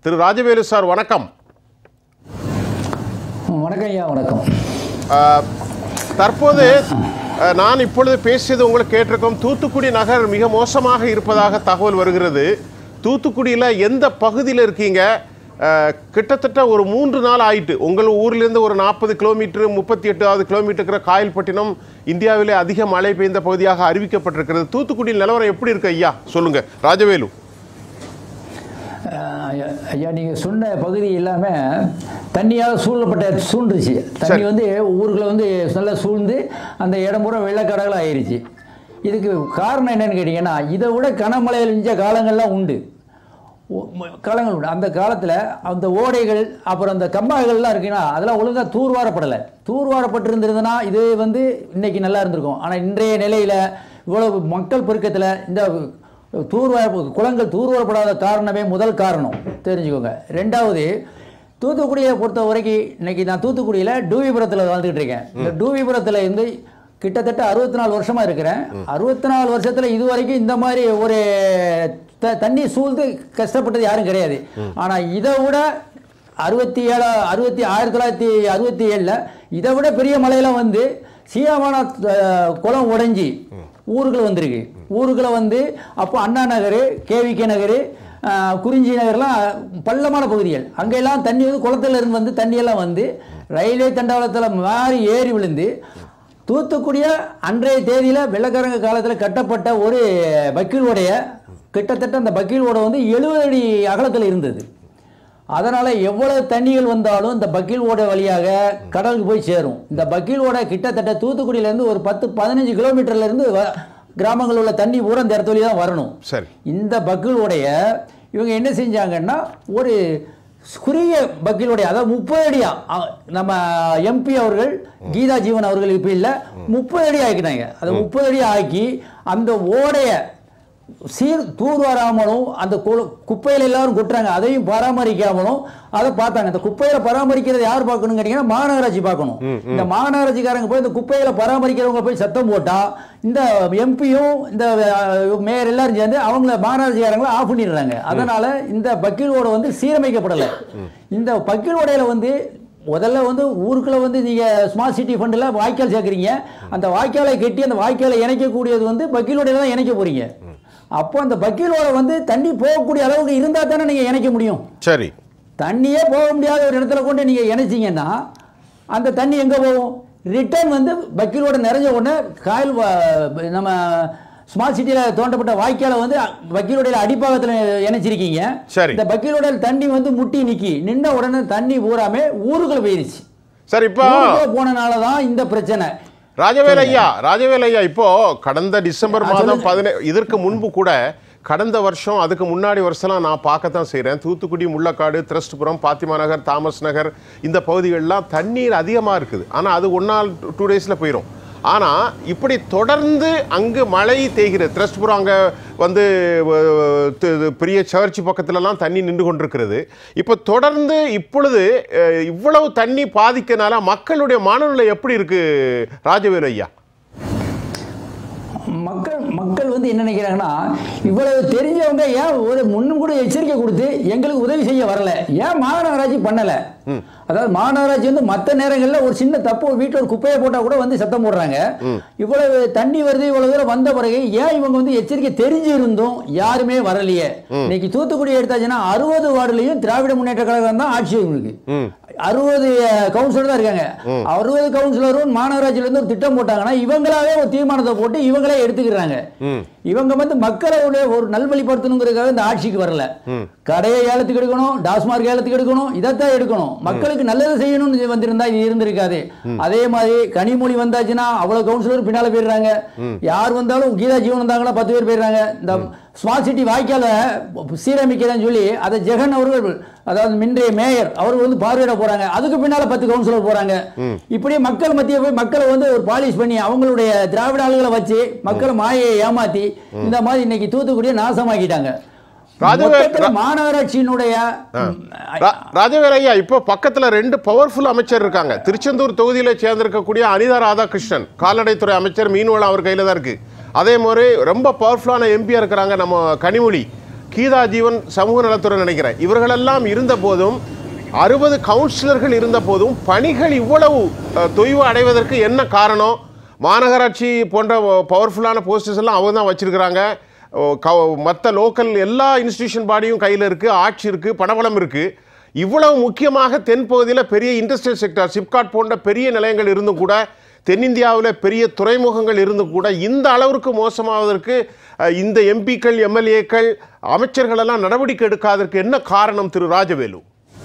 திரு Rajavelu sir வணக்கம் வணக்கம் ஐயா வணக்கம் அஹ், தற்போது அஹ், நான் இப்பொழுது பேசியது உங்களுக்கு கேட்டிருக்கோம் தூத்துக்குடி நகர் மிக மோசமாக இருப்பதாக தகவல் வருகிறது தூத்துக்குடியில் எந்த பகுதியில் இருக்கீங்க அஹ், கிட்டத்தட்ட ஒரு மூன்று நாள் ஆயிட்டு உங்கள் ஊர்லேருந்து ஒரு நாற்பது கிலோமீட்டர் முப்பத்தி எட்டாவது கிலோமீட்டர் இருக்கிற காயல்பட்டினம் இந்தியாவிலே அதிக மழை பெய்ந்த பகுதியாக அறிவிக்கப்பட்டிருக்கிறது தூத்துக்குடியில் நிலவரம் எப்படி இருக்கு ஐயா சொல்லுங்க ராஜவேலு அஹ் ஐயா- ஐயா நீங்கள் சொன்ன பகுதி எல்லாமே தண்ணியால் சூழப்பட்ட சூழ்ந்துருச்சு தண்ணி சரி. வந்து ஊருக்குள்ள வந்து நல்லா சூழ்ந்து அந்த இடம் பூரா வெள்ளக்கடலாக ஆயிருச்சு இதுக்கு காரணம் என்னன்னு கேட்டிங்கன்னா இதை விட கனமழை பெஞ்ச காலங்கள்லாம் உண்டு ஒ- ம- காலங்கள் உண்டு அந்த காலத்தில் அந்த ஓடைகள் அப்புறம் அந்த கம்பாய்கள்லாம் இருக்குன்னா அதெல்லாம் ஒழுங்காக தூர்வாரப்படலை தூர்வாரப்பட்டிருந்ததுன்னா இது வந்து இன்னைக்கு நல்லா இருந்திருக்கும் ஆனால் இன்றைய நிலையில் இவ்வளவு மக்கள் பெருக்கத்தில் இந்த தூர்வார குளங்கள் தூர்வாரப்படாத காரணமே முதல் காரணம் தெரிஞ்சுக்கோங்க ரெண்டாவது தூத்துக்குடியை பொறுத்த வரைக்கும் இன்னைக்கு நான் தூத்துக்குடியில் டூவிபுரத்தில் வாழ்ந்துகிட்டு இருக்கேன் இந்த டூவிபுரத்தில் இருந்து கிட்டத்தட்ட அறுபத்தி நாலு வருஷமா இருக்கிறேன் அறுபத்தி நாலு வருஷத்துல இது வரைக்கும் இந்த மாதிரி ஒரு த- தண்ணி சூழ்ந்து கஷ்டப்பட்டது யாரும் கிடையாது ஆனா இதை விட அறுபத்தி ஏழு அறுபத்தி ஆயிரத்தி தொள்ளாயிரத்தி அறுபத்தி ஏழில் இதை விட பெரிய மழையெல்லாம் வந்து சீனமான அஹ், குளம் உடைஞ்சி ஊருக்குள்ள வந்திருக்கு ஊருக்குள்ள வந்து அப்போ அண்ணா நகர் கேவிகே நகர் அஹ், குறிஞ்சி நகர்லாம் பள்ளமான பகுதிகள் அங்கெல்லாம் தண்ணி வந்து குளத்துல இருந்து வந்து தண்ணியெல்லாம் வந்து ரயில்வே தண்டவாளத்தில் மாறி ஏறி விழுந்து தூத்துக்குடிய அன்றைய தேதியில் வெள்ளக்காரங்க காலத்தில் கட்டப்பட்ட ஒரு வக்கீல் ஓடைய கிட்டத்தட்ட அந்த வக்கீல் ஓடை வந்து எழுபது அடி அகலத்தில் இருந்தது அதனால் எவ்வளவு தண்ணிகள் வந்தாலும் இந்த பக்கீல் ஓடை வழியாக கடலுக்கு போய் சேரும் இந்த பக்கீல் ஓடை கிட்டத்தட்ட தூத்துக்குடியிலேருந்து ஒரு பத்து பதினஞ்சு கிலோமீட்டர்லேருந்து கிராமங்களில் உள்ள தண்ணி பூரா இந்த இடத்துல தான் வரணும் சரி இந்த பக்கிலுடைய இவங்க என்ன செஞ்சாங்கன்னா ஒரு குறுகிய பக்கிலுடைய அதாவது முப்பது அடியா அ, நம்ம எம்பி அவர்கள் கீதா ஜீவன் அவர்கள் இப்போ இல்லை முப்பது அடி ஆக்கிட்டாங்க அதை முப்பது அடி ஆக்கி அந்த ஓடைய சீர் தூர்வாராமலும் அந்த கு- குப்பையில எல்லாரும் கொட்டுறாங்க அதையும் பராமரிக்காமலும் அதை பார்த்தாங்க இந்த குப்பையில பராமரிக்கிறது யார் பார்க்கணும் கேட்டீங்கன்னா மாநகராட்சி பார்க்கணும் இந்த மாநகராட்சிக்காரங்க போய் இந்த குப்பையில பராமரிக்கிறவங்க போய் சத்தம் போட்டா இந்த எம்பியும் இந்த அஹ், மேயர் எல்லாரும் சேர்ந்து அவங்கள மாநகராட்சிக்காரங்களை ஆஃப் பண்ணிடுறாங்க அதனால இந்த பக்கீலோட வந்து சீரமைக்கப்படலை இந்த பக்கீலோடையில வந்து முதல்ல வந்து ஊருக்குள்ள வந்து நீங்க ஸ்மார்ட் சிட்டி ஃபண்டில் வாய்க்கால் சேர்க்குறீங்க அந்த வாய்க்காலை கட்டி அந்த வாய்க்காலை இணைக்கக்கூடியது வந்து பக்கீலோடையில தான் இணைக்க போறீங்க அப்போ அந்த பக்கீலோட வந்து தண்ணி போகக்கூடிய அளவுக்கு இருந்தால் தானே நீங்கள் இணைக்க முடியும் சரி தண்ணியே போக முடியாத ஒரு இடத்துல கொண்டு நீங்கள் இணைச்சிங்கன்னா அந்த தண்ணி எங்கே போகும் ரிட்டர்ன் வந்து பக்கீலோட நிறைஞ்ச உடனே காயல் வ- நம்ம ஸ்மார்ட் சிட்டியில் தோண்டப்பட்ட வாய்க்காலை வந்து வக்கீலோடைய அடிப்பாகத்தில் இணைச்சிருக்கீங்க சரி. இந்த வக்கீலோட தண்ணி வந்து முட்டி நிக்கி நின்ன உடனே தண்ணி பூராமே ஊருக்குள்ள போயிருச்சு சரி இப்போ ஊருக்குள்ள போனனால தான் இந்த பிரச்சனை ராஜவேல் ஐயா ராஜவேல் ஐயா இப்போ கடந்த டிசம்பர் ஆ, மாதம் சொல்லுங்க. பதினே இதற்கு முன்பு கூட கடந்த வருஷம் அதுக்கு முன்னாடி வருஷம்லாம் நான் பார்க்கத்தான் செய்கிறேன் தூத்துக்குடி முள்ளக்காடு திரஸ்ட்புரம் பாத்திமா நகர் தாமஸ் நகர் இந்த பகுதிகளெலாம் தண்ணீர் அதிகமாக இருக்குது ஆனால் அது ஒன் நாள் டூ டேஸில் போயிடும் ஆனால் இப்படி தொடர்ந்து அங்கு மழை தேய்கிறது திரஸ்ட்புரம் அங்கே வந்து அஹ், து- இது பெரிய சர்ச் பக்கத்துலலாம் தண்ணி நின்று கொண்டிருக்கிறது இப்போ தொடர்ந்து இப்பொழுது அஹ், இவ்வளவு தண்ணி பாதிக்கனால மக்களுடைய மனநிலை எப்படி இருக்கு ராஜவேலு ஐயா மக்கள் மக்கள் வந்து என்ன நினைக்கிறாங்கன்னா இவ்வளவு தெரிஞ்சவங்க ஏன் ஒரு முன்னும் கூட எச்சரிக்கை கொடுத்து எங்களுக்கு உதவி செய்ய வரல ஏன் மாநகராட்சி பண்ணல அதாவது மாநகராட்சி வந்து மற்ற நேரங்களில் ஒரு சின்ன தப்பு ஒரு வீட்டில் ஒரு குப்பையை போட்டா கூட வந்து சத்தம் போடுறாங்க இவ்வளவு தண்ணி வருது இவ்வளவு தூரம் வந்த பிறகு ஏன் இவங்க வந்து எச்சரிக்கை தெரிஞ்சு இருந்தும் யாருமே வரலையே இன்னைக்கு தூத்துக்குடி எடுத்தாச்சுன்னா அறுபது வார்டுலையும் திராவிட முன்னேற்ற கழகம் தான் ஆட்சி இருக்கு அறுபது கவுன்சிலர் தான் இருக்காங்க அறுபது கவுன்சிலரும் மாநகராட்சியில இருந்து ஒரு திட்டம் போட்டாங்கன்னா இவங்களாவே ஒரு தீர்மானத்தை போட்டு இவங்களே எடுத்துக்கிறாங்க இவங்க வந்து மக்களுடைய ஒரு நல்வழிப்படுத்தணுங்கிறதுக்காக இந்த ஆட்சிக்கு வரல கடையை ஏலத்துக்கு எடுக்கணும் டாஸ்மார்க் ஏலத்துக்கு எடுக்கணும் இதைத்தான் எடுக்கணும் மக்களுக்கு நல்லது செய்யணும்னு வந்திருந்தா இது இருந்திருக்காது அதே மாதிரி கனிமொழி வந்தாச்சுன்னா அவ்வளவு கவுன்சிலர் பின்னால போயிடுறாங்க யார் வந்தாலும் கீதா ஜீவன் வந்தாங்கன்னா பத்து பேர் போயிடுறாங்க இந்த ஸ்மார்ட் சிட்டி வாய்க்கால சீரமைக்கிறேன்னு சொல்லி அதை ஜெகன் அவர்கள் அதாவது மின்றைய மேயர் அவர்கள் வந்து பார்வையிட போறாங்க அதுக்கு பின்னால பத்து கவுன்சிலர் போறாங்க இப்படியே மக்கள் மத்திய போய் மக்களை வந்து ஒரு பாலிஷ் பண்ணி அவங்களுடைய திராவிட ஆளுகளை வச்சு மக்களை மாயை ஏமாத்தி இந்த மாதிரி இன்னைக்கு தூத்துக்குடியை நாசமாக்கிட்டாங்க ராஜவே- மொத்தத்துல மாநகராட்சியினுடைய ரா- ராஜவேல் ஐயா இப்போ பக்கத்துல ரெண்டு பவர்ஃபுல் அமைச்சர் இருக்காங்க திருச்செந்தூர் தொகுதியில சேர்ந்திருக்கக்கூடிய அனிதா ராதாகிருஷ்ணன் கால்நடைத்துறை அமைச்சர் மீன்வளம் அவர் கையில தான் இருக்கு அதே மாதிரி ரொம்ப பவர்ஃபுல்லான எம்பியா இருக்கிறாங்க நம்ம கனிமொழி கீதா ஜீவன் சமூக நலத்துறை நினைக்கிறேன் இவர்களெல்லாம் இருந்த போதும் அறுபது கவுன்சிலர்கள் இருந்த போதும் பணிகள் இவ்வளவு அஹ், தொய்வு அடைவதற்கு என்ன காரணம் மாநகராட்சி போன்ற பவர்ஃபுல்லான போஸ்டர்ஸ் எல்லாம் அவங்க தான் வச்சிருக்கிறாங்க மற்ற லோக்கல் எல்லா இன்ஸ்டிடியூஷன் பாடியும் கையில் இருக்குது ஆட்சி இருக்குது பணபலம் இருக்குது இவ்வளவு முக்கியமாக தென்பகுதியில் பெரிய இண்டஸ்ட்ரியல் செக்டார் சிப்காட் போன்ற பெரிய நிலையங்கள் இருந்தும் கூட தென்னிந்தியாவில் பெரிய துறைமுகங்கள் இருந்தும் கூட இந்த அளவிற்கு மோசமாவதற்கு அஹ், இந்த எம்பிக்கள் எம்எல்ஏக்கள் அமைச்சர்கள் எல்லாம் நடவடிக்கை எடுக்காததற்கு என்ன காரணம் திரு ராஜவேலு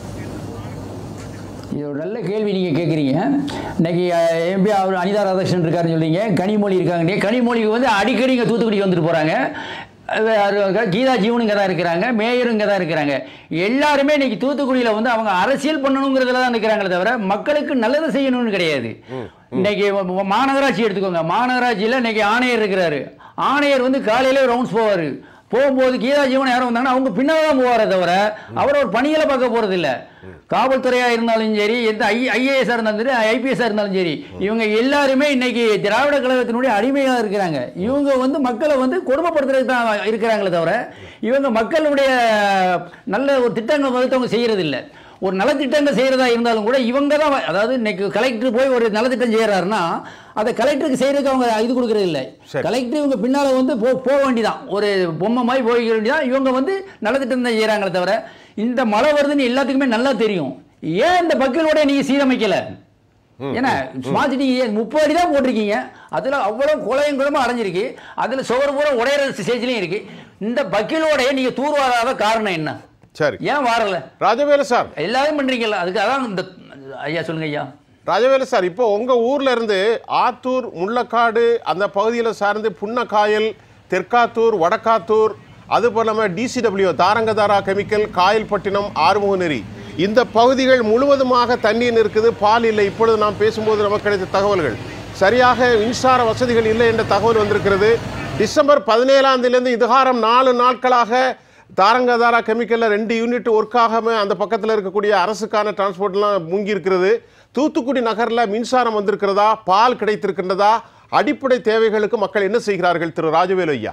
இது ஒரு நல்ல கேள்வி நீங்கள் கேட்குறீங்க இன்னைக்கு எம்பி அவர் அனிதா ராதாகிருஷ்ணன் இருக்காருன்னு சொல்றீங்க கனிமொழி இருக்காங்க கனிமொழிக்கு வந்து அடிக்கடி இங்கே தூத்துக்குடிக்கு வந்துட்டு போகிறாங்க கீதா ஜீவன் இங்கே தான் இருக்கிறாங்க மேயரும் இங்கே தான் இருக்கிறாங்க எல்லாருமே இன்னைக்கு தூத்துக்குடியில் வந்து அவங்க அரசியல் பண்ணணுங்கிறதுல தான் இருக்கிறாங்களே தவிர மக்களுக்கு நல்லது செய்யணும்னு கிடையாது இன்னைக்கு ம- மாநகராட்சி எடுத்துக்கோங்க மாநகராட்சியில் இன்னைக்கு ஆணையர் இருக்கிறாரு ஆணையர் வந்து காலையிலே ரவுண்ட்ஸ் போவார் போகும்போது கீதா ஜீவன் யாரும் வந்தாங்கன்னா அவங்க பின்னாடி தான் போவாரே தவிர அவர் ஒரு பணிகளை பார்க்க போறது இல்ல காவல்துறையாக இருந்தாலும் சரி எந்த ஐ ஐஏஎஸ்ஸாக இருந்தாலும் சரி ஐபிஎஸ்ஸாக இருந்தாலும் சரி இவங்க எல்லாருமே இன்னைக்கு திராவிட கழகத்தினுடைய அடிமையாக இருக்கிறாங்க இவங்க வந்து மக்களை வந்து கொடுமைப்படுத்துறதுக்கு தான் இருக்கிறாங்களே தவிர இவங்க மக்களுடைய நல்ல ஒரு திட்டங்கள் வந்து அவங்க செய்யறது இல்ல ஒரு நலத்திட்டங்கள் செய்கிறதா இருந்தாலும் கூட இவங்க தான் அதாவது இன்னைக்கு கலெக்டர் போய் ஒரு நலத்திட்டம் செய்கிறாருன்னா அதை கலெக்டருக்கு செய்யறதுக்கு அவங்க இது கொடுக்கறது இல்லை சரி. கலெக்டர் இவங்க பின்னால வந்து போ போக வேண்டியதான் ஒரு பொம்மை மாதிரி போக வேண்டியதான் இவங்க வந்து நலத்திட்டம் தான் செய்கிறாங்களே தவிர இந்த மழை வருதுன்னு எல்லாத்துக்குமே நல்லா தெரியும் ஏன் இந்த பக்கிலோட நீங்க சீரமைக்கல ஏன்னா ஸ்மார்ட் சிட்டி முப்பது அடி தான் போட்டிருக்கீங்க அதுல அவ்வளவு குலையும் குளமா அடைஞ்சிருக்கு அதுல சுவர் பூரா உடையிற ஸ்டேஜ்லயும் இருக்கு இந்த பக்கிலோடைய நீங்க தூர்வாராத காரணம் என்ன சரி ஏன் வாரல ராஜவேலு சார் எல்லாரும் பண்றீங்கல்ல அதுக்கு அதான் இந்த ஐயா சொல்லுங்க ஐயா ராஜவேலு சார் இப்போ உங்க ஊர்ல இருந்து ஆத்தூர் முள்ளக்காடு அந்த பகுதியில் சார்ந்து புன்னக்காயல் தெற்காத்தூர் வடக்காத்தூர் அது போல இல்லாமல் டிசிடபிள்யூ தாரங்கதாரா கெமிக்கல் காயல்பட்டினம் ஆறுமுகநெறி இந்த பகுதிகள் முழுவதுமாக தண்ணீர் இருக்குது பால் இல்லை இப்பொழுது நாம் பேசும்போது நமக்கு கிடைத்த தகவல்கள் சரியாக மின்சார வசதிகள் இல்லை என்ற தகவல் வந்திருக்கிறது டிசம்பர் பதினேழாம் தேதியிலிருந்து இதுகாரம் நாலு நாட்களாக தாரங்கதாரா கெமிக்கலில் ரெண்டு யூனிட் ஒர்க் ஆகாம அந்த பக்கத்தில் இருக்கக்கூடிய அரசுக்கான டிரான்ஸ்போர்ட்லாம் முங்கி இருக்கிறது தூத்துக்குடி நகரில் மின்சாரம் வந்திருக்கிறதா பால் கிடைத்திருக்கின்றதா அடிப்படை தேவைகளுக்கு மக்கள் என்ன செய்கிறார்கள் திரு ராஜவேலு ஐயா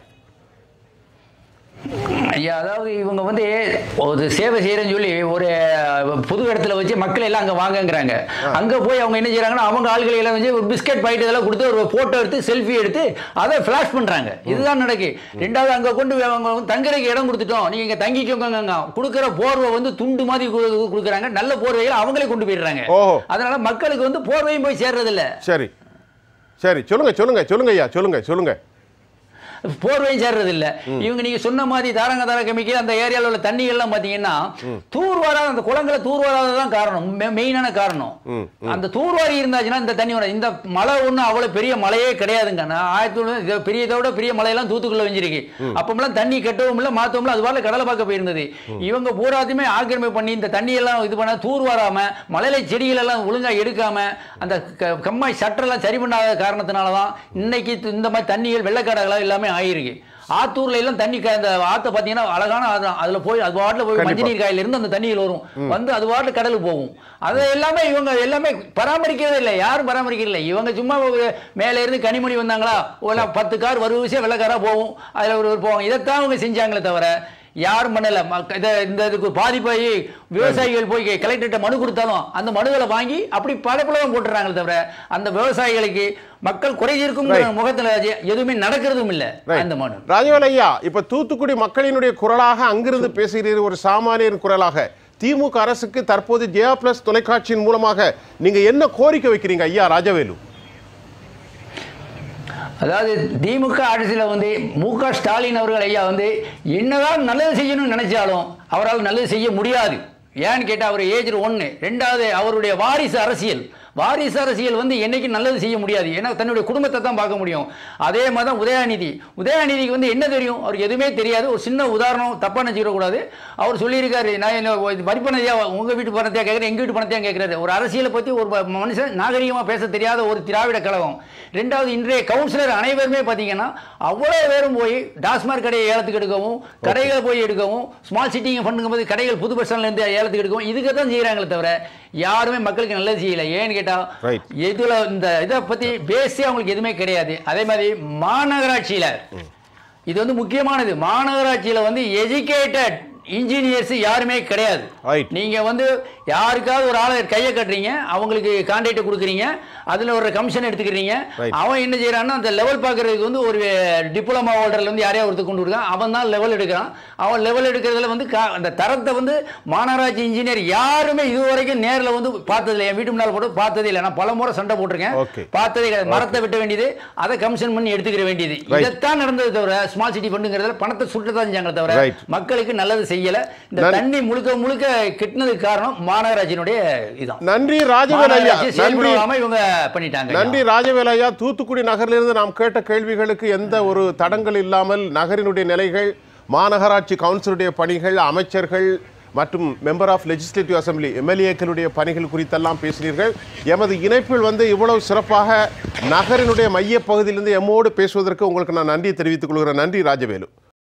ஐயா அதாவது இவங்க வந்து ஒரு சேவை செய்யறேன்னு சொல்லி ஒரு புது இடத்துல வச்சு மக்கள் எல்லாம் அங்க வாங்கங்கிறாங்க அங்க போய் அவங்க என்ன செய்யறாங்கன்னா அவங்க ஆள்களை எல்லாம் வச்சு ஒரு பிஸ்கட் பாக்கெட் இதெல்லாம் கொடுத்து ஒரு போட்டோ எடுத்து செல்ஃபி எடுத்து அதை ஃபிளாஷ் பண்றாங்க இதுதான் நடக்கு ரெண்டாவது அங்க கொண்டு போய் அவங்க வந்து தங்குறதுக்கு இடம் கொடுத்துட்டோம் நீங்க இங்க தங்கிக்கோங்க கொடுக்குற போர்வை வந்து துண்டு மாதிரி கு- கொடுக்குறாங்க நல்ல போர்வைகளை அவங்களே கொண்டு போயிடுறாங்க ஓஹோ. அதனால மக்களுக்கு வந்து போர்வையும் போய் சேர்றது இல்ல சரி சரி சொல்லுங்க சொல்லுங்க சொல்லுங்க ஐயா சொல்லுங்க சொல்லுங்க போர்வையும் சேர்றது இல்ல இவங்க நீங்க சொன்ன மாதிரி தாரங்க தார கெமிக்கல் அந்த ஏரியால உள்ள தண்ணிகள்லாம் பாத்தீங்கன்னா தூர்வாராத அந்த குளங்களை தூர்வாராததான் காரணம் மெ- மெயினான காரணம் அந்த தூர்வாரி இருந்தாச்சுன்னா இந்த தண்ணியோட இந்த மழை ஒண்ணும் அவ்வளவு பெரிய மழையே கிடையாதுங்க நான் ஆயிரத்தி தொள்ளாயிரத்தி இது பெரிய இதோட பெரிய மழையெல்லாம் தூத்துக்குள்ள வெஞ்சிருக்கு அப்பமெல்லாம் தண்ணி கட்டவும் இல்லை மாத்தவும் இல்லை அது வரல கடலை பார்க்க போயிருந்தது இவங்க பூராத்தையுமே ஆக்கிரமிப்பு பண்ணி இந்த தண்ணி எல்லாம் இது பண்ண தூர்வாராம மலையில செடிகள் எல்லாம் ஒழுங்கா எடுக்காம அந்த க- கம்மாய் சட்டெல்லாம் சரி பண்ணாத காரணத்தினால தான் இன்னைக்கு இந்த மாதிரி தண்ணிகள் வெள்ளக்காடுகளா எல்லாமே ஆயிருக்கு ஆத்தூர்ல எல்லாம் தண்ணி க- அந்த ஆத்த பாத்தீங்கன்னா அழகான ஆறு தான். அதுல போய் அது வாட்டில் போய் கண்டிப்பா. மஞ்சள் காயில இருந்து அந்த தண்ணிகள் வரும் வந்து அது வாட்டில் கடலுக்கு போகும் அதை எல்லாமே இவங்க எல்லாமே பராமரிக்கிறதே இல்லை யாரும் பராமரிக்கிறது இல்லை இவங்க சும்மா ஒரு மேல இருந்து கனிமொழி வந்தாங்களா ஒரு பத்து கார் ஒரு விஷயம் வெள்ளக்காரா போகும் அதுல ஒரு ஒரு போவாங்க இதைத்தான் அவங்க செஞ்சாங்களே தவிர யாரும் பண்ணல மக்க- இத- இந்த இதுக்கு பாதிப்பாகி விவசாயிகள் போய் கலெக்டர்கிட்ட மனு கொடுத்தாலும் அந்த மனுகளை வாங்கி அப்படி படப்புலகம் போட்டுறாங்களே தவிர அந்த விவசாயிகளுக்கு மக்கள் குறை இருக்கும் முகத்துல எதுவுமே நடக்கிறதும் இல்ல Right. அந்த மனு ராஜவேலு ஐயா இப்ப தூத்துக்குடி மக்களினுடைய குரலாக அங்கிருந்து பேசுகிறீர் ஒரு சாமானியர் குரலாக திமுக அரசுக்கு தற்போது ஜெயா பிளஸ் தொலைக்காட்சியின் மூலமாக நீங்க என்ன கோரிக்கை வைக்கிறீங்க ஐயா ராஜவேலு அதாவது திமுக ஆட்சியில் வந்து மு க ஸ்டாலின் அவர்கள் ஐயா வந்து என்னதான் நல்லது செய்யணும்னு நினைச்சாலும் அவரால் நல்லது செய்ய முடியாது ஏன்னு கேட்டால் அவர் ஏஜ் ஒன்று ரெண்டாவது அவருடைய வாரிசு அரசியல் வாரிசு அரசியல் வந்து என்னைக்கு நல்லது செய்ய முடியாது ஏன்னா தன்னுடைய குடும்பத்தை தான் பார்க்க முடியும் அதே மாதிரி தான் உதயாநிதி உதயாநிதிக்கு வந்து என்ன தெரியும் அவருக்கு எதுவுமே தெரியாது ஒரு சின்ன உதாரணம் தப்பாக நினச்சிடக்கூடாது அவர் சொல்லியிருக்காரு நான் என்ன வரி பணத்தையா உங்கள் வீட்டு பணத்தையா கேட்குறேன் எங்கள் வீட்டு பணத்தையா கேட்குறாரு ஒரு அரசியலை பற்றி ஒரு ப- மனுஷன் நாகரிகமாக பேச தெரியாத ஒரு திராவிட கழகம் ரெண்டாவது இன்றைய கவுன்சிலர் அனைவருமே பார்த்தீங்கன்னா அவ்வளோ பேரும் போய் டாஸ்மாக் கடையை ஏலத்துக்கு எடுக்கவும் கடைகளை போய் எடுக்கவும் ஸ்மால் சிட்டிங்க ஃபண்டுங்கும் போது கடைகள் புது பஸ் ஸ்டாண்ட்ல இருந்து ஏலத்துக்கு எடுக்கவும் இதுக்கு தான் செய்கிறாங்களே தவிர யாருமே மக்களுக்கு நல்லது செய்யல ஏன்னு கேட்டால் Right. இதுல இந்த இதை பத்தி பேசி அவங்களுக்கு எதுவுமே கிடையாது அதே மாதிரி மாநகராட்சியில இது வந்து முக்கியமானது மாநகராட்சியில் வந்து எஜுகேட்டட் இன்ஜினியர்ஸ் யாருமே கிடையாது Right. நீங்க வந்து யாருக்காவது ஒரு ஆளை கையை கட்டுறீங்க அவங்களுக்கு கான்ட்ராக்ட் கொடுக்குறீங்க அதுல ஒரு கமிஷன் எடுத்துக்கிறீங்க Right. அவன் என்ன செய்யறான்னா அந்த லெவல் பார்க்கறதுக்கு வந்து ஒரு டிப்ளமா ஹோல்டர்ல இருந்து யாரையா ஒருத்தர் கொண்டு இருக்கான் அவன் தான் லெவல் எடுக்கிறான் அவன் லெவல் எடுக்கிறதுல வந்து கா- அந்த தரத்தை வந்து மாநகராட்சி இன்ஜினியர் யாருமே இதுவரைக்கும் நேர்ல வந்து பார்த்தது இல்லை என் வீட்டு முன்னால் போட்டு பார்த்ததே இல்லை நான் பல முறை சண்டை போட்டிருக்கேன் Okay. பார்த்ததே கிடையாது மரத்தை வெட்ட வேண்டியது அதை கமிஷன் பண்ணி எடுத்துக்கிற வேண்டியது Right. இதைத்தான் நடந்தது தவிர ஸ்மால் சிட்டி ஃபண்டுங்கிறதுல பணத்தை சுட்டதான் செஞ்சாங்களே தவிர Right. மக்களுக்கு நல்லது செய்யல இந்த நன்- தண்ணி முழுக்க முழுக்க கிட்டினதுக்கு காரணம் மாநகராட்சியினுடைய இதான் நன்றி ராஜவேல் ஐயா மாநகராட்சி நன்றி செயல்படாம இவங்க பண்ணிட்டாங்க ஐயா. நன்றி ராஜவேல் ஐயா தூத்துக்குடி நகரிலிருந்து நாம் கேட்ட கேள்விகளுக்கு எந்த ஒரு தடங்கள் இல்லாமல் நகரினுடைய நிலைகள் மாநகராட்சி கவுன்சிலுடைய பணிகள் அமைச்சர்கள் மற்றும் மெம்பர் ஆஃப் லெஜிஸ்லேட்டிவ் அசம்பிளி எம்எல்ஏக்களுடைய பணிகள் குறித்தெல்லாம் பேசினீர்கள் எமது இணைப்பில் வந்து இவ்வளவு சிறப்பாக நகரினுடைய மையப் பகுதியிலிருந்து எம்மோடு பேசுவதற்கு உங்களுக்கு நான் நன்றி தெரிவித்துக் கொள்கிறேன் நன்றி ராஜவேலு